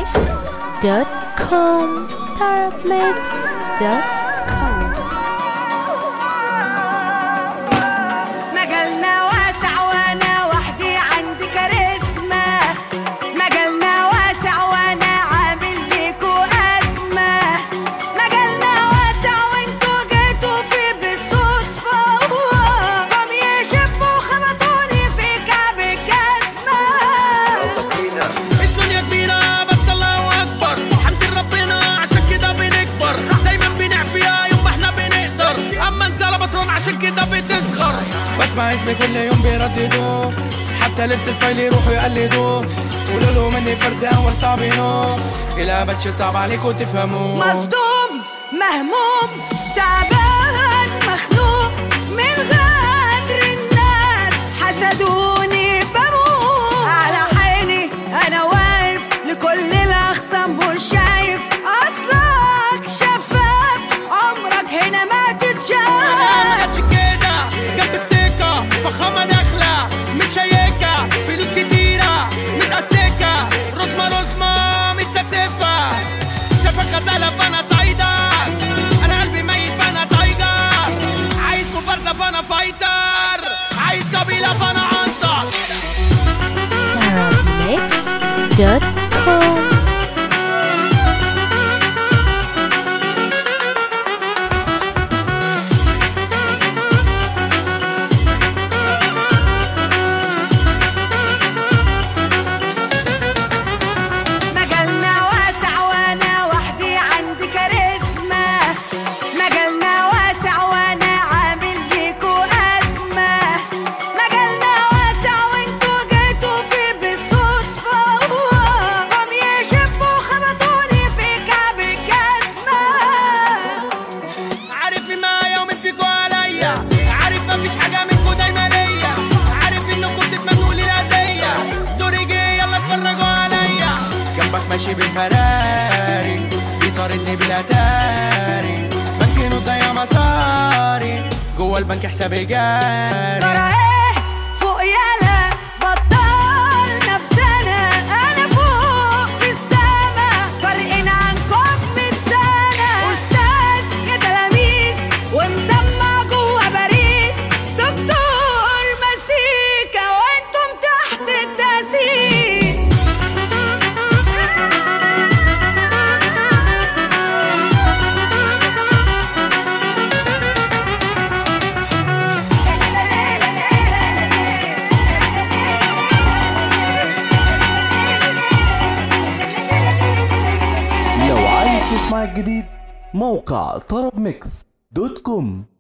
tarabmixed.com tarabmixed.com مجالنا واسع وانا وحدي عندي كاريزما مجالنا واسع وانا عامل ليكوا ازمه مجالنا واسع وانتوا جيتوا فيه بالصدفه قام يشبوا خبطوني في كعب الجزمه الدنيا كبيرة بس الله أكبر حمد ربنا عشان كده بنكبر دايما بنعفيها يوم ما احنا بنقدر أما أنت لا بطران عشان كده بتصغر بسمع اسمي كل يوم بيرددوه حتى لبس ستايلي يروحوا يقلدوه قولوا له مني فرز أول صعب ينوم إلى بتش صعب عليكم تفهموه مصدوم مهموم تعبان مخنوق من غدر الناس حسدوني بموت على حالي انا واقف لكل الاخصام مش شايف اصلك شفاف عمرك هنا ما ما تتشاف كانتش كده جنب السكة فخامة داخلة متشيكة فلوس كتيرة متأستكة رزمة رزمة متستفة شافك غزالة فأنا صعيدة أنا قلبي ميت فأنا تايجر عايز مفارسة فأنا فايتر عايز قبيلة فأنا عنتر tarabmixed.com مجالنا واسع وانا وحدي عندي كاريزما مجالنا واسع وانا عامل ليكوا ازمه مجالنا واسع وانتوا جيتوا فيه بالصدفه قام يشبوا خبطوني في كعب الجزمه عارف مين معايا ومين فيكوا عليا عارف مفيش حاجة منكوا دايما ليا عارف انكم بتتمنوا لي الأذية دوري جه يلا اتفرجوا عليا جنبك ماشي بالفراري بيطاردني بالاتاري بنك ضيع مصاري جوه البنك حسابي جاري ترى ايه فوق يالا بطل نفسنا انا فوق في السما فارقين عنكم من سنة استاذ يا تلاميذ ومسمع جوا باريس دكتور مسيكة وانتم تحت التأسيس لو عايز تسمع الجديد موقع طرب ميكس دوت كوم